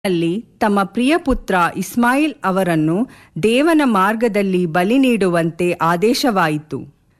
ಅಲ್ಲಿ ತಮ್ಮ ಪ್ರಿಯ ಪುತ್ರ ಇಸ್ಮಾಯಿಲ್ ಅವರನ್ನು ದೇವನ ಮಾರ್ಗದಲ್ಲಿ ಬಲಿ ನೀಡುವಂತೆ ಆದೇಶವಾಯಿತು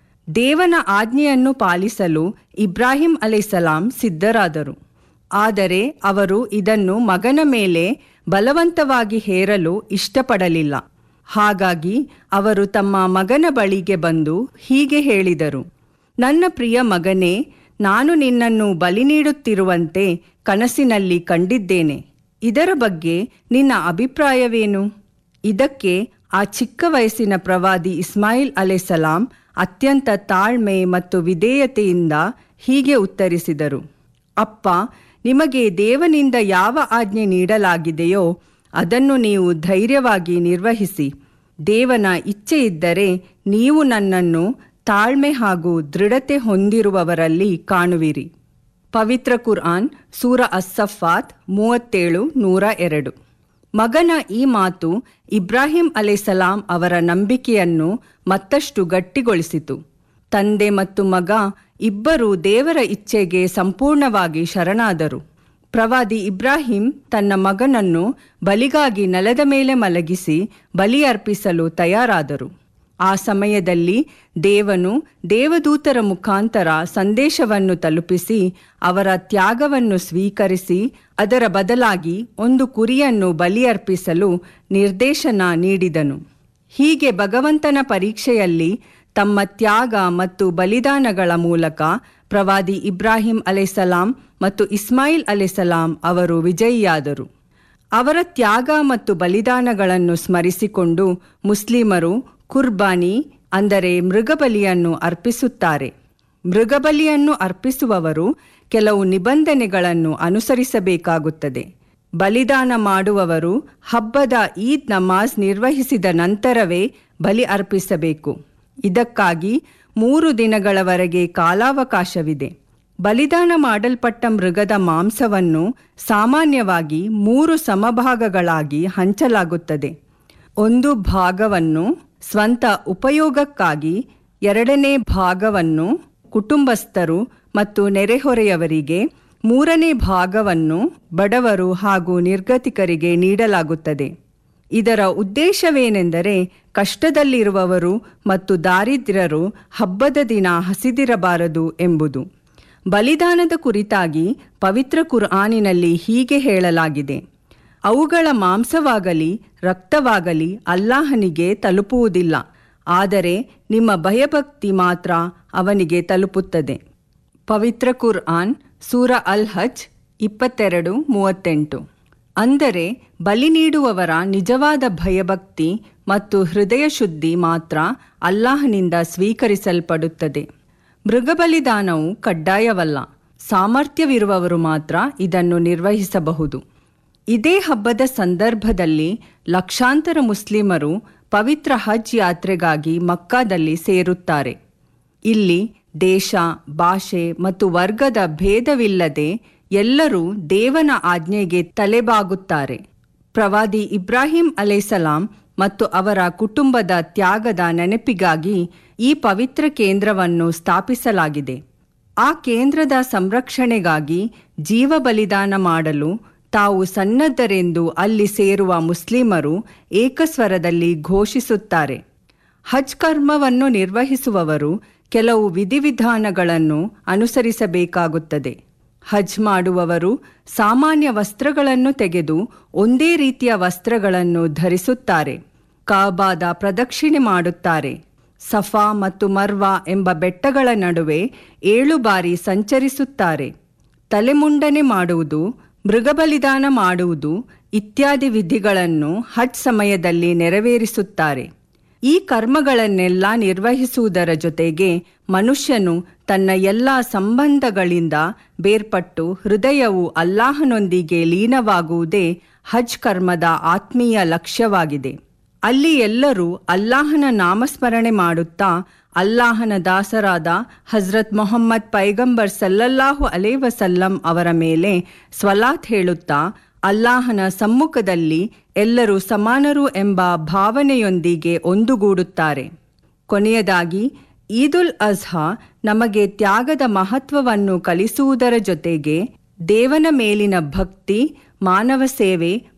ದೇವನ ಆಜ್ಞೆಯನ್ನು ಪಾಲಿಸಲು ಇಬ್ರಾಹಿಂ ಅಲೈಸಲಾಂ ಸಿದ್ಧರಾದರು ಆದರೆ ಅವರು ಇದನ್ನು ಮಗನ ಮೇಲೆ ಬಲವಂತವಾಗಿ ಹೇರಲು ಇಷ್ಟಪಡಲಿಲ್ಲ ಹಾಗಾಗಿ ಅವರು ತಮ್ಮ ಮಗನ ಬಳಿಗೆ ಬಂದು ಹೀಗೆ ಹೇಳಿದರು ನನ್ನ ಪ್ರಿಯ ಮಗನೇ ನಾನು ನಿನ್ನನ್ನು ಬಲಿ ನೀಡುತ್ತಿರುವಂತೆ ಕನಸಿನಲ್ಲಿ ಕಂಡಿದ್ದೇನೆ ಇದರ ಬಗ್ಗೆ ನಿನ್ನ ಅಭಿಪ್ರಾಯವೇನು ಇದಕ್ಕೆ ಆ ಚಿಕ್ಕ ವಯಸ್ಸಿನ ಪ್ರವಾದಿ ಇಸ್ಮಾಯಿಲ್ ಅಲೆಸಲಾಂ ಅತ್ಯಂತ ತಾಳ್ಮೆ ಮತ್ತು ವಿಧೇಯತೆಯಿಂದ ಹೀಗೆ ಉತ್ತರಿಸಿದರು ಅಪ್ಪ ನಿಮಗೆ ದೇವನಿಂದ ಯಾವ ಆಜ್ಞೆ ನೀಡಲಾಗಿದೆಯೋ ಅದನ್ನು ನೀವು ಧೈರ್ಯವಾಗಿ ನಿರ್ವಹಿಸಿ ದೇವನ ಇಚ್ಛೆ ಇದ್ದರೆ ನೀವು ನನ್ನನ್ನು ತಾಳ್ಮೆ ಹಾಗೂ ದೃಢತೆ ಹೊಂದಿರುವವರಲ್ಲಿ ಕಾಣುವಿರಿ ಪವಿತ್ರ ಕುರ್ಆನ್ ಸೂರ ಅಸ್ಸಫಾತ್ ಮೂವತ್ತೇಳು ನೂರ ಎರಡು ಮಗನ ಈ ಮಾತು ಇಬ್ರಾಹಿಂ ಅಲೆಸಲಾಂ ಅವರ ನಂಬಿಕೆಯನ್ನು ಮತ್ತಷ್ಟು ಗಟ್ಟಿಗೊಳಿಸಿತು ತಂದೆ ಮತ್ತು ಮಗ ಇಬ್ಬರೂ ದೇವರ ಇಚ್ಛೆಗೆ ಸಂಪೂರ್ಣವಾಗಿ ಶರಣಾದರು ಪ್ರವಾದಿ ಇಬ್ರಾಹಿಂ ತನ್ನ ಮಗನನ್ನು ಬಲಿಗಾಗಿ ನೆಲದ ಮೇಲೆ ಮಲಗಿಸಿ ಬಲಿ ಅರ್ಪಿಸಲು ತಯಾರಾದರು ಆ ಸಮಯದಲ್ಲಿ ದೇವನು ದೇವದೂತರ ಮುಖಾಂತರ ಸಂದೇಶವನ್ನು ತಲುಪಿಸಿ ಅವರ ತ್ಯಾಗವನ್ನು ಸ್ವೀಕರಿಸಿ ಅದರ ಬದಲಾಗಿ ಒಂದು ಕುರಿಯನ್ನು ಬಲಿಯರ್ಪಿಸಲು ನಿರ್ದೇಶನ ನೀಡಿದನು ಹೀಗೆ ಭಗವಂತನ ಪರೀಕ್ಷೆಯಲ್ಲಿ ತಮ್ಮ ತ್ಯಾಗ ಮತ್ತು ಬಲಿದಾನಗಳ ಮೂಲಕ ಪ್ರವಾದಿ ಇಬ್ರಾಹಿಂ ಅಲೆಸಲಾಂ ಮತ್ತು ಇಸ್ಮಾಯಿಲ್ ಅಲೆಸಲಾಂ ಅವರು ವಿಜಯಿಯಾದರು ಅವರ ತ್ಯಾಗ ಮತ್ತು ಬಲಿದಾನಗಳನ್ನು ಸ್ಮರಿಸಿಕೊಂಡು ಮುಸ್ಲಿಮರು ಕುರ್ಬಾನಿ ಅಂದರೆ ಮೃಗಬಲಿಯನ್ನು ಅರ್ಪಿಸುತ್ತಾರೆ ಮೃಗಬಲಿಯನ್ನು ಅರ್ಪಿಸುವವರು ಕೆಲವು ನಿಬಂಧನೆಗಳನ್ನು ಅನುಸರಿಸಬೇಕಾಗುತ್ತದೆ ಬಲಿದಾನ ಮಾಡುವವರು ಹಬ್ಬದ ಈದ್ ನಮಾಜ್ ನಿರ್ವಹಿಸಿದ ನಂತರವೇ ಬಲಿ ಅರ್ಪಿಸಬೇಕು ಇದಕ್ಕಾಗಿ ಮೂರು ದಿನಗಳವರೆಗೆ ಕಾಲಾವಕಾಶವಿದೆ ಬಲಿದಾನ ಮಾಡಲ್ಪಟ್ಟ ಮೃಗದ ಮಾಂಸವನ್ನು ಸಾಮಾನ್ಯವಾಗಿ ಮೂರು ಸಮಭಾಗಗಳಾಗಿ ಹಂಚಲಾಗುತ್ತದೆ ಒಂದು ಭಾಗವನ್ನು ಸ್ವಂತ ಉಪಯೋಗಕ್ಕಾಗಿ ಎರಡನೇ ಭಾಗವನ್ನು ಕುಟುಂಬಸ್ಥರು ಮತ್ತು ನೆರೆಹೊರೆಯವರಿಗೆ ಮೂರನೇ ಭಾಗವನ್ನು ಬಡವರು ಹಾಗೂ ನಿರ್ಗತಿಕರಿಗೆ ನೀಡಲಾಗುತ್ತದೆ ಇದರ ಉದ್ದೇಶವೇನೆಂದರೆ ಕಷ್ಟದಲ್ಲಿರುವವರು ಮತ್ತು ದಾರಿದ್ರ್ಯರು ಹಬ್ಬದ ದಿನ ಹಸಿದಿರಬಾರದು ಎಂಬುದು ಬಲಿದಾನದ ಕುರಿತಾಗಿ ಪವಿತ್ರ ಕುರ್ಆನಿನಲ್ಲಿ ಹೀಗೆ ಹೇಳಲಾಗಿದೆ ಅವುಗಳ ಮಾಂಸವಾಗಲಿ ರಕ್ತವಾಗಲಿ ಅಲ್ಲಾಹನಿಗೆ ತಲುಪುವುದಿಲ್ಲ ಆದರೆ ನಿಮ್ಮ ಭಯಭಕ್ತಿ ಮಾತ್ರ ಅವನಿಗೆ ತಲುಪುತ್ತದೆ ಪವಿತ್ರ ಕುರ್ಆನ್ ಸೂರ ಅಲ್ ಹಜ್ ಇಪ್ಪತ್ತೆರಡು ಮೂವತ್ತೆಂಟು ಅಂದರೆ ಬಲಿ ನೀಡುವವರ ನಿಜವಾದ ಭಯಭಕ್ತಿ ಮತ್ತು ಹೃದಯ ಶುದ್ಧಿ ಮಾತ್ರ ಅಲ್ಲಾಹನಿಂದ ಸ್ವೀಕರಿಸಲ್ಪಡುತ್ತದೆ ಮೃಗಬಲಿದಾನವು ಕಡ್ಡಾಯವಲ್ಲ ಸಾಮರ್ಥ್ಯವಿರುವವರು ಮಾತ್ರ ಇದನ್ನು ನಿರ್ವಹಿಸಬಹುದು ಇದೇ ಹಬ್ಬದ ಸಂದರ್ಭದಲ್ಲಿ ಲಕ್ಷಾಂತರ ಮುಸ್ಲಿಮರು ಪವಿತ್ರ ಹಜ್ ಯಾತ್ರೆಗಾಗಿ ಮಕ್ಕಾದಲ್ಲಿ ಸೇರುತ್ತಾರೆ ಇಲ್ಲಿ ದೇಶ ಭಾಷೆ ಮತ್ತು ವರ್ಗದ ಭೇದವಿಲ್ಲದೆ ಎಲ್ಲರೂ ದೇವನ ಆಜ್ಞೆಗೆ ತಲೆಬಾಗುತ್ತಾರೆ ಪ್ರವಾದಿ ಇಬ್ರಾಹಿಂ ಅಲೈಸಲಾಂ ಮತ್ತು ಅವರ ಕುಟುಂಬದ ತ್ಯಾಗದ ನೆನಪಿಗಾಗಿ ಈ ಪವಿತ್ರ ಕೇಂದ್ರವನ್ನು ಸ್ಥಾಪಿಸಲಾಗಿದೆ ಆ ಕೇಂದ್ರದ ಸಂರಕ್ಷಣೆಗಾಗಿ ಜೀವ ಬಲಿದಾನ ಮಾಡಲು ತಾವು ಸನ್ನದ್ಧರೆಂದು ಅಲ್ಲಿ ಸೇರುವ ಮುಸ್ಲಿಮರು ಏಕಸ್ವರದಲ್ಲಿ ಘೋಷಿಸುತ್ತಾರೆ ಹಜ್ ಕರ್ಮವನ್ನು ನಿರ್ವಹಿಸುವವರು ಕೆಲವು ವಿಧಿವಿಧಾನಗಳನ್ನು ಅನುಸರಿಸಬೇಕಾಗುತ್ತದೆ ಹಜ್ ಮಾಡುವವರು ಸಾಮಾನ್ಯ ವಸ್ತ್ರಗಳನ್ನು ತೆಗೆದು ಒಂದೇ ರೀತಿಯ ವಸ್ತ್ರಗಳನ್ನು ಧರಿಸುತ್ತಾರೆ ಕಾಬಾದ ಪ್ರದಕ್ಷಿಣೆ ಮಾಡುತ್ತಾರೆ ಸಫಾ ಮತ್ತು ಮರ್ವಾ ಎಂಬ ಬೆಟ್ಟಗಳ ನಡುವೆ ಏಳು ಬಾರಿ ಸಂಚರಿಸುತ್ತಾರೆ ತಲೆಮುಂಡನೆ ಮಾಡುವುದು ಮೃಗಬಲಿದಾನ ಮಾಡುವುದು ಇತ್ಯಾದಿ ವಿಧಿಗಳನ್ನು ಹಜ್ ಸಮಯದಲ್ಲಿ ನೆರವೇರಿಸುತ್ತಾರೆ ಈ ಕರ್ಮಗಳನ್ನೆಲ್ಲ ನಿರ್ವಹಿಸುವುದರ ಜೊತೆಗೆ ಮನುಷ್ಯನು ತನ್ನ ಎಲ್ಲ ಸಂಬಂಧಗಳಿಂದ ಬೇರ್ಪಟ್ಟು ಹೃದಯವು ಅಲ್ಲಾಹನೊಂದಿಗೆ ಲೀನವಾಗುವುದೇ ಹಜ್ ಕರ್ಮದ ಆತ್ಮೀಯ ಲಕ್ಷ್ಯವಾಗಿದೆ ಅಲ್ಲಿ ಎಲ್ಲರೂ ಅಲ್ಲಾಹನ ನಾಮಸ್ಮರಣೆ ಮಾಡುತ್ತಾ ಅಲ್ಲಾಹನ ದಾಸರಾದ ಹಜ್ರತ್ ಮೊಹಮ್ಮದ್ ಪೈಗಂಬರ್ ಸಲ್ಲಲ್ಲಾಹು ಅಲೇ ವಸಲ್ಲಂ ಅವರ ಮೇಲೆ ಸ್ವಲಾತ್ ಹೇಳುತ್ತಾ ಅಲ್ಲಾಹನ ಸಮ್ಮುಖದಲ್ಲಿ ಎಲ್ಲರೂ ಸಮಾನರು ಎಂಬ ಭಾವನೆಯೊಂದಿಗೆ ಒಂದುಗೂಡುತ್ತಾರೆ ಕೊನೆಯದಾಗಿ ಈದುಲ್ ಅಜ್ಹಾ ನಮಗೆ ತ್ಯಾಗದ ಮಹತ್ವವನ್ನು ಕಲಿಸುವುದರ ಜೊತೆಗೆ ದೇವನ ಮೇಲಿನ ಭಕ್ತಿ ಮಾನವ ಸೇವೆ